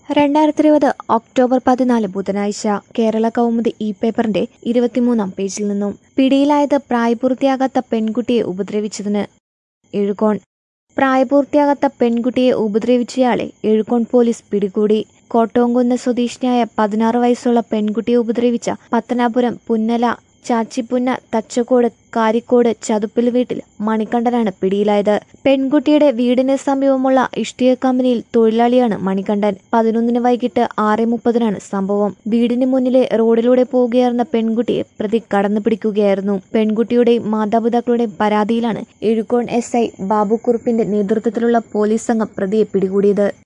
രണ്ടായിരത്തി ഇരുപത് ഒക്ടോബർ പതിനാല് ബുധനാഴ്ച കേരള കൗമുദി ഇ പേപ്പറിന്റെ ഇരുപത്തിമൂന്നാം പേജിൽ നിന്നും പിടിയിലായത് പ്രായപൂർത്തിയാകാത്ത പെൺകുട്ടിയെ ഉപദ്രവിച്ചതിന് എഴുകോൺ പ്രായപൂർത്തിയാകാത്ത പെൺകുട്ടിയെ ഉപദ്രവിച്ചയാളെ എഴുകോൺ പോലീസ് പിടികൂടി കോട്ടോങ്കുന്ന് സ്വദേശിനിയായ പതിനാറ് വയസ്സുള്ള പെൺകുട്ടിയെ ഉപദ്രവിച്ച പത്തനാപുരം പുന്നല ചാച്ചിപ്പുന്ന തച്ചക്കോട് കാരിക്കോട് ചതുപ്പിൽ വീട്ടിൽ മണികണ്ഠനാണ് പിടിയിലായത് പെൺകുട്ടിയുടെ വീടിന് സമീപമുള്ള ഇഷ്ടിക കമ്പനിയിൽ തൊഴിലാളിയാണ് മണികണ്ഠൻ പതിനൊന്നിന് വൈകിട്ട് ആറ് മുപ്പതിനാണ് സംഭവം വീടിന് മുന്നിലെ റോഡിലൂടെ പോവുകയായിരുന്ന പെൺകുട്ടിയെ പ്രതി കടന്നു പിടിക്കുകയായിരുന്നു പെൺകുട്ടിയുടെയും മാതാപിതാക്കളുടെയും പരാതിയിലാണ് എഴുകോൺ എസ് ഐ ബാബുക്കുറുപ്പിന്റെ നേതൃത്വത്തിലുള്ള പോലീസ് സംഘം പ്രതിയെ പിടികൂടിയത്